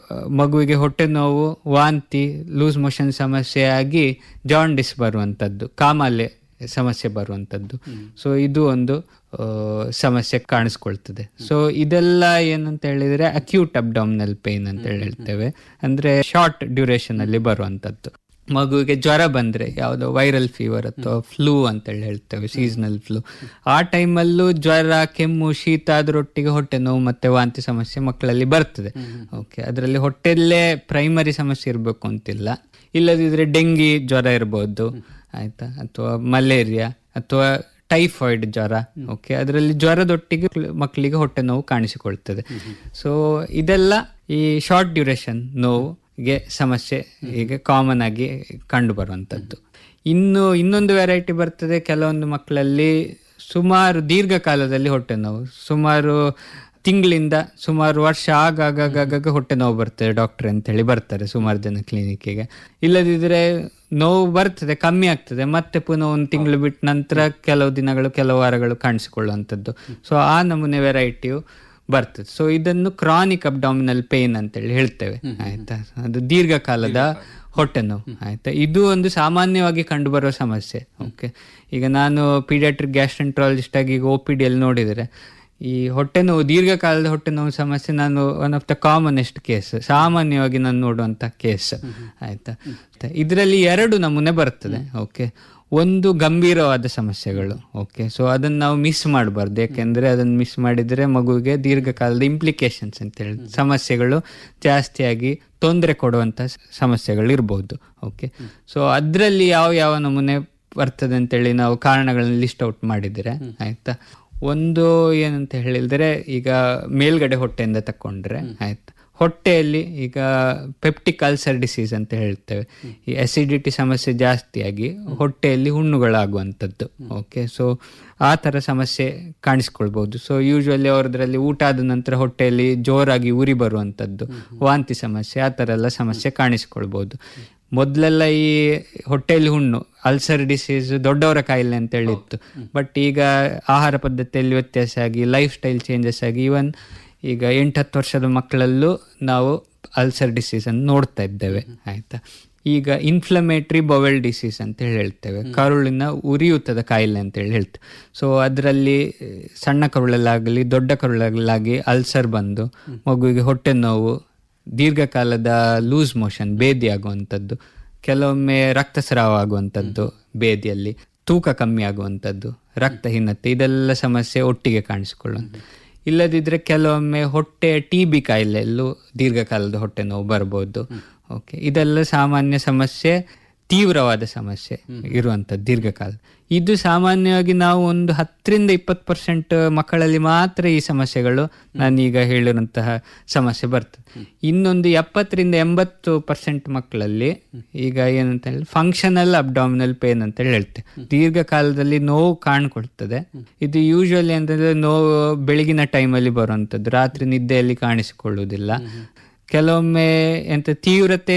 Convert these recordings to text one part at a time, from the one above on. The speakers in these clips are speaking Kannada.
ಮಗುವಿಗೆ ಹೊಟ್ಟೆ ನೋವು ವಾಂತಿ ಲೂಸ್ ಮೋಷನ್ ಸಮಸ್ಯೆ ಆಗಿ ಜಾಂಡಿಸ್ ಬರುವಂಥದ್ದು ಕಾಮಾಲೆ ಸಮಸ್ಯೆ ಬರುವಂಥದ್ದು ಸೊ ಇದು ಒಂದು ಆ, ಸಮಸ್ಯೆ ಕಾಣಿಸ್ಕೊಳ್ತದೆ ಸೊ ಇದೆಲ್ಲ ಏನಂತ ಹೇಳಿದ್ರೆ ಅಕ್ಯೂಟ್ ಅಬ್ಡಾಮಿನಲ್ ಪೇನ್ ಅಂತ ಹೇಳಿ ಹೇಳ್ತೇವೆ ಅಂದ್ರೆ ಶಾರ್ಟ್ ಡ್ಯೂರೇಷನ್ ಅಲ್ಲಿ ಬರುವಂಥದ್ದು ಮಗುವಿಗೆ ಜ್ವರ ಬಂದ್ರೆ ಯಾವುದೋ ವೈರಲ್ ಫೀವರ್ ಅಥವಾ ಫ್ಲೂ ಅಂತ ಹೇಳಿ ಹೇಳ್ತೇವೆ ಸೀಸನಲ್ ಫ್ಲೂ ಆ ಟೈಮಲ್ಲೂ ಜ್ವರ ಕೆಮ್ಮು ಶೀತ ಅದರೊಟ್ಟಿಗೆ ಹೊಟ್ಟೆ ನೋವು ಮತ್ತೆ ವಾಂತಿ ಸಮಸ್ಯೆ ಮಕ್ಕಳಲ್ಲಿ ಬರ್ತದೆ ಓಕೆ ಅದರಲ್ಲಿ ಹೊಟ್ಟೆಲ್ಲೇ ಪ್ರೈಮರಿ ಸಮಸ್ಯೆ ಇರಬೇಕು ಅಂತಿಲ್ಲ ಇಲ್ಲದಿದ್ರೆ ಡೆಂಗಿ ಜ್ವರ ಇರ್ಬೋದು ಆಯ್ತಾ ಅಥವಾ ಮಲೇರಿಯಾ ಅಥವಾ ಟೈಫಾಯ್ಡ್ ಜ್ವರ ಓಕೆ ಅದರಲ್ಲಿ ಜ್ವರದೊಟ್ಟಿಗೆ ಮಕ್ಕಳಿಗೆ ಹೊಟ್ಟೆ ನೋವು ಕಾಣಿಸಿಕೊಳ್ತದೆ ಸೊ ಇದೆಲ್ಲ ಈ ಶಾರ್ಟ್ ಡ್ಯೂರೇಷನ್ ನೋವುಗೆ ಸಮಸ್ಯೆ ಈಗ ಕಾಮನ್ ಆಗಿ ಕಂಡು ಬರುವಂಥದ್ದು ಇನ್ನು ಇನ್ನೊಂದು ವೆರೈಟಿ ಬರ್ತದೆ ಕೆಲವೊಂದು ಮಕ್ಕಳಲ್ಲಿ ಸುಮಾರು ದೀರ್ಘಕಾಲದಲ್ಲಿ ಹೊಟ್ಟೆ ನೋವು ಸುಮಾರು ತಿಂಗಳಿಂದ ಸುಮಾರು ವರ್ಷ ಆಗಾಗ ಹೊಟ್ಟೆ ನೋವು ಬರ್ತದೆ ಡಾಕ್ಟರ್ ಅಂತ ಹೇಳಿ ಬರ್ತಾರೆ ಸುಮಾರು ಜನ ಕ್ಲಿನಿಕ್ಕಿಗೆ ಇಲ್ಲದಿದ್ರೆ ನೋವು ಬರ್ತದೆ ಕಮ್ಮಿ ಆಗ್ತದೆ ಮತ್ತೆ ಪುನಃ ಒಂದು ತಿಂಗಳು ಬಿಟ್ಟ ನಂತರ ಕೆಲವು ದಿನಗಳು ಕೆಲವು ವಾರಗಳು ಕಾಣಿಸಿಕೊಳ್ಳುವಂಥದ್ದು ಸೊ ಆ ನಮೂನೆ ವೆರೈಟಿಯು ಬರ್ತದೆ ಸೊ ಇದನ್ನು ಕ್ರಾನಿಕ್ ಅಬ್ಡಾಮಿನಲ್ ಪೇನ್ ಅಂತೇಳಿ ಹೇಳ್ತೇವೆ ಆಯ್ತಾ ಅದು ದೀರ್ಘಕಾಲದ ಹೊಟ್ಟೆ ನೋವು ಆಯ್ತಾ ಇದು ಒಂದು ಸಾಮಾನ್ಯವಾಗಿ ಕಂಡುಬರುವ ಸಮಸ್ಯೆ ಓಕೆ ಈಗ ನಾನು ಪೀಡಿಯಾಟ್ರಿಕ್ ಗ್ಯಾಸ್ಟ್ರೆಂಟ್ರಾಲಜಿಸ್ಟ್ ಆಗಿ ಈಗ ಒ ಪಿ ಡಿಯಲ್ಲಿ ನೋಡಿದರೆ ಈ ಹೊಟ್ಟೆ ನೋವು ದೀರ್ಘಕಾಲದ ಹೊಟ್ಟೆ ನೋವು ಸಮಸ್ಯೆ ನಾನು one of the commonest case ಸಾಮಾನ್ಯವಾಗಿ ನಾನು ನೋಡುವಂತ ಕೇಸ್ ಆಯ್ತಾ ಇದರಲ್ಲಿ ಎರಡು ನಮೂನೆ ಬರ್ತದೆ ಓಕೆ ಒಂದು ಗಂಭೀರವಾದ ಸಮಸ್ಯೆಗಳು ಓಕೆ ಸೊ ಅದನ್ನು ನಾವು ಮಿಸ್ ಮಾಡಬಾರ್ದು ಯಾಕೆಂದ್ರೆ ಅದನ್ನು ಮಿಸ್ ಮಾಡಿದರೆ ಮಗುವಿಗೆ ದೀರ್ಘಕಾಲದ ಇಂಪ್ಲಿಕೇಶನ್ಸ್ ಅಂತ ಹೇಳಿ ಸಮಸ್ಯೆಗಳು ಜಾಸ್ತಿಯಾಗಿ ತೊಂದರೆ ಕೊಡುವಂತ ಸಮಸ್ಯೆಗಳು ಇರ್ಬೋದು ಓಕೆ ಸೊ ಅದರಲ್ಲಿ ಯಾವ ಯಾವ ನಮೂನೆ ಬರ್ತದೆ ಅಂತೇಳಿ ನಾವು ಕಾರಣಗಳನ್ನ ಲಿಸ್ಟ್ ಔಟ್ ಮಾಡಿದರೆ ಆಯ್ತಾ ಒಂದು ಏನಂತ ಹೇಳಿದ್ರೆ ಈಗ ಮೇಲ್ಗಡೆ ಹೊಟ್ಟೆಯಿಂದ ತಕೊಂಡ್ರೆ ಆಯ್ತಾ ಹೊಟ್ಟೆಯಲ್ಲಿ ಈಗ ಪೆಪ್ಟಿಕ್ ಅಲ್ಸರ್ ಡಿಸೀಸ್ ಅಂತ ಹೇಳ್ತೇವೆ ಈ ಅಸಿಡಿಟಿ ಸಮಸ್ಯೆ ಜಾಸ್ತಿಯಾಗಿ ಹೊಟ್ಟೆಯಲ್ಲಿ ಹುಣ್ಣುಗಳಾಗುವಂಥದ್ದು ಓಕೆ ಸೊ ಆ ಥರ ಸಮಸ್ಯೆ ಕಾಣಿಸ್ಕೊಳ್ಬಹುದು ಸೊ ಯೂಶುವಲಿ ಅವ್ರದ್ರಲ್ಲಿ ಊಟ ಆದ ನಂತರ ಹೊಟ್ಟೆಯಲ್ಲಿ ಜೋರಾಗಿ ಉರಿ ಬರುವಂಥದ್ದು ವಾಂತಿ ಸಮಸ್ಯೆ ಆ ಥರ ಎಲ್ಲ ಸಮಸ್ಯೆ ಕಾಣಿಸ್ಕೊಳ್ಬಹುದು ಮೊದಲೆಲ್ಲ ಈ ಹೊಟ್ಟೆಯಲ್ಲಿ ಹುಣ್ಣು ಅಲ್ಸರ್ ಡಿಸೀಸ್ ದೊಡ್ಡವರ ಕಾಯಿಲೆ ಅಂತ ಹೇಳಿತ್ತು ಬಟ್ ಈಗ ಆಹಾರ ಪದ್ಧತಿಯಲ್ಲಿ ವ್ಯತ್ಯಾಸ ಆಗಿ ಲೈಫ್ ಸ್ಟೈಲ್ ಚೇಂಜಸ್ ಆಗಿ ಇವನ್ ಈಗ ಎಂಟತ್ತು ವರ್ಷದ ಮಕ್ಕಳಲ್ಲೂ ನಾವು ಅಲ್ಸರ್ ಡಿಸೀಸ್ ಅನ್ನು ನೋಡ್ತಾ ಇದ್ದೇವೆ ಆಯ್ತಾ ಈಗ ಇನ್ಫ್ಲಮೇಟ್ರಿ ಬೊವೆಲ್ ಡಿಸೀಸ್ ಅಂತ ಹೇಳಿ ಹೇಳ್ತೇವೆ ಕರುಳಿನ ಉರಿಯೂತದ ಕಾಯಿಲೆ ಅಂತ ಹೇಳಿ ಹೇಳ್ತೇವೆ ಸೊ ಅದರಲ್ಲಿ ಸಣ್ಣ ಕರುಳಲ್ಲಾಗಲಿ ದೊಡ್ಡ ಕರುಳಲ್ಲಾಗಿ ಅಲ್ಸರ್ ಬಂದು ಮಗುವಿಗೆ ಹೊಟ್ಟೆ ನೋವು ದೀರ್ಘಕಾಲದ ಲೂಸ್ ಮೋಷನ್ ಬೇದಿ ಆಗುವಂಥದ್ದು ಕೆಲವೊಮ್ಮೆ ರಕ್ತಸ್ರಾವ ಆಗುವಂಥದ್ದು ಬೇದಿಯಲ್ಲಿ ತೂಕ ಕಮ್ಮಿ ಆಗುವಂಥದ್ದು ರಕ್ತಹೀನತೆ ಇದೆಲ್ಲ ಸಮಸ್ಯೆ ಒಟ್ಟಿಗೆ ಕಾಣಿಸಿಕೊಳ್ಳುವಂಥ ಇಲ್ಲದಿದ್ರೆ ಕೆಲವೊಮ್ಮೆ ಹೊಟ್ಟೆ ಟಿ ಬಿ ಕಾಯಿಲೆಯಲ್ಲೂ ದೀರ್ಘಕಾಲದ ಹೊಟ್ಟೆ ನೋವು ಬರ್ಬೋದು ಓಕೆ ಇದೆಲ್ಲ ಸಾಮಾನ್ಯ ಸಮಸ್ಯೆ ತೀವ್ರವಾದ ಸಮಸ್ಯೆ ಇರುವಂಥದ್ದು ದೀರ್ಘಕಾಲ ಇದು ಸಾಮಾನ್ಯವಾಗಿ ನಾವು ಒಂದು ಹತ್ತರಿಂದ ಇಪ್ಪತ್ತು ಪರ್ಸೆಂಟ್ ಮಕ್ಕಳಲ್ಲಿ ಮಾತ್ರ ಈ ಸಮಸ್ಯೆಗಳು ನಾನೀಗ ಹೇಳಿರುವಂತಹ ಸಮಸ್ಯೆ ಬರ್ತದೆ ಇನ್ನೊಂದು ಎಪ್ಪತ್ತರಿಂದ ಎಂಬತ್ತು ಪರ್ಸೆಂಟ್ ಮಕ್ಕಳಲ್ಲಿ ಈಗ ಏನಂತ ಹೇಳಿ ಫಂಕ್ಷನಲ್ ಅಬ್ಡಾಮಿನಲ್ ಪೇನ್ ಅಂತ ಹೇಳಿ ಹೇಳ್ತೇವೆ ದೀರ್ಘಕಾಲದಲ್ಲಿ ನೋವು ಕಾಣ್ಕೊಳ್ತದೆ ಇದು ಯೂಶುವಲಿ ಅಂತಂದ್ರೆ ನೋವು ಬೆಳಗಿನ ಟೈಮಲ್ಲಿ ಬರುವಂಥದ್ದು ರಾತ್ರಿ ನಿದ್ದೆಯಲ್ಲಿ ಕಾಣಿಸಿಕೊಳ್ಳುವುದಿಲ್ಲ ಕೆಲವೊಮ್ಮೆ ಎಂತ ತೀವ್ರತೆ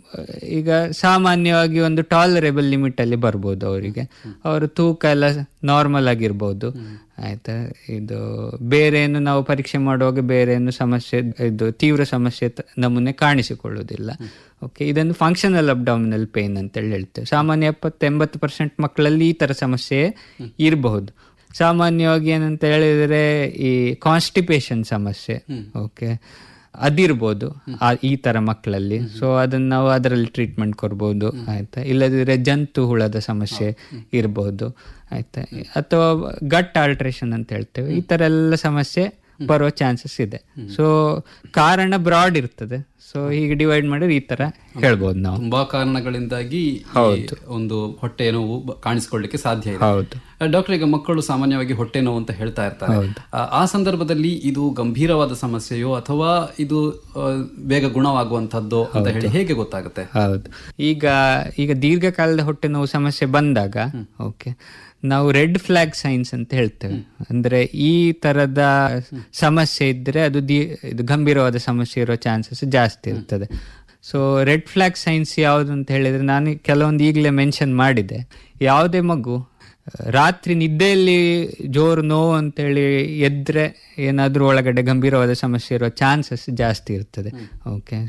ಈಗ ಸಾಮಾನ್ಯವಾಗಿ ಒಂದು ಟಾಲರೇಬಲ್ ಲಿಮಿಟ್ ಅಲ್ಲಿ ಬರ್ಬೋದು ಅವರಿಗೆ ಅವರ ತೂಕ ಎಲ್ಲ ನಾರ್ಮಲ್ ಆಗಿರ್ಬೋದು ಆಯ್ತಾ ಇದು ಬೇರೆ ಏನು ನಾವು ಪರೀಕ್ಷೆ ಮಾಡುವಾಗ ಬೇರೆ ಏನು ಸಮಸ್ಯೆ ಇದು ತೀವ್ರ ಸಮಸ್ಯೆ ನಮೂನೆ ಕಾಣಿಸಿಕೊಳ್ಳುವುದಿಲ್ಲ ಓಕೆ ಇದನ್ನು ಫಂಕ್ಷನಲ್ ಅಬ್ಡಾಮಿನಲ್ ಪೇನ್ ಅಂತೇಳಿ ಹೇಳ್ತೇವೆ ಸಾಮಾನ್ಯ ಎಪ್ಪತ್ತು ಎಂಬತ್ತು ಪರ್ಸೆಂಟ್ ಮಕ್ಕಳಲ್ಲಿ ಈ ತರ ಸಮಸ್ಯೆ ಇರಬಹುದು ಸಾಮಾನ್ಯವಾಗಿ ಏನಂತ ಹೇಳಿದ್ರೆ ಈ ಕಾನ್ಸ್ಟಿಪೇಷನ್ ಸಮಸ್ಯೆ ಓಕೆ ಅದಿರ್ಬೋದು ಈ ತರ ಮಕ್ಕಳಲ್ಲಿ ಸೊ ಅದನ್ನ ನಾವು ಅದರಲ್ಲಿ ಟ್ರೀಟ್ಮೆಂಟ್ ಕೊಡ್ಬೋದು ಆಯ್ತಾ ಇಲ್ಲದಿದ್ರೆ ಜಂತು ಹುಳದ ಸಮಸ್ಯೆ ಇರಬಹುದು ಆಯ್ತಾ ಅಥವಾ ಗಟ್ ಆಲ್ಟ್ರೇಷನ್ ಅಂತ ಹೇಳ್ತೇವೆ ಈ ತರ ಎಲ್ಲ ಸಮಸ್ಯೆ ಬರುವ ಚಾನ್ಸಸ್ ಇದೆ ಸೊ ಕಾರಣ ಬ್ರಾಡ್ ಇರ್ತದೆ ಸೊ ಹೀಗೆ ಡಿವೈಡ್ ಮಾಡಿದ್ರೆ ಈ ತರ ಹೇಳ್ಬೋದು ನಾವು ತುಂಬಾ ಕಾರಣಗಳಿಂದಾಗಿ ಈ ಒಂದು ಹೊಟ್ಟೆ ನೋವು ಬ- ಕಾಣಿಸ್ಕೊಳ್ಳಿಕ್ಕೆ ಸಾಧ್ಯ ಇದೆ ಹೌದು ಡಾಕ್ಟರ್ ಈಗ ಮಕ್ಕಳು ಸಾಮಾನ್ಯವಾಗಿ ಹೊಟ್ಟೆ ನೋವು ಅಂತ ಹೇಳ್ತಾ ಇರ್ತಾರೆ ಆ- ಆ ಸಂದರ್ಭದಲ್ಲಿ ಇದು ಗಂಭೀರವಾದ ಸಮಸ್ಯೆಯೋ ಅಥವಾ ಇದು ಆ, ಬೇಗ ಗುಣವಾಗುವಂತದ್ದು ಅಂತ ಹೇಳಿ ಹೇಗೆ ಗೊತ್ತಾಗುತ್ತೆ ಹೌದು ಈಗ ಈಗ ದೀರ್ಘಕಾಲದ ಹೊಟ್ಟೆ ನೋವು ಸಮಸ್ಯೆ ಬಂದಾಗ ಓಕೆ ನಾವು ರೆಡ್ ಫ್ಲಾಗ್ ಸೈನ್ಸ್ ಅಂತ ಹೇಳ್ತೇವೆ ಅಂದ್ರೆ ಈ ತರದ ಸಮಸ್ಯೆ ಇದ್ರೆ ಅದು ದಿ- ಇದು ಗಂಭೀರವಾದ ಸಮಸ್ಯೆ ಇರೋ ಚಾನ್ಸಸ್ ಜಾಸ್ತಿ ಇರ್ತದೆ ಸೊ ರೆಡ್ ಫ್ಲಾಗ್ ಸೈನ್ಸ್ ಯಾವುದು ಅಂತ ಹೇಳಿದ್ರೆ ನಾನು ಕೆಲವೊಂದು ಈಗಲೇ ಮೆನ್ಷನ್ ಮಾಡಿದೆ ಯಾವುದೇ ಮಗು ರಾತ್ರಿ ನಿದ್ದೆಯಲ್ಲಿ ಜೋರು ನೋವು ಅಂತೇಳಿ ಎದ್ರೆ ಏನಾದ್ರೂ ಒಳಗಡೆ ಗಂಭೀರವಾದ ಸಮಸ್ಯೆ ಇರೋ ಚಾನ್ಸಸ್ ಜಾಸ್ತಿ ಇರ್ತದೆ ಓಕೆ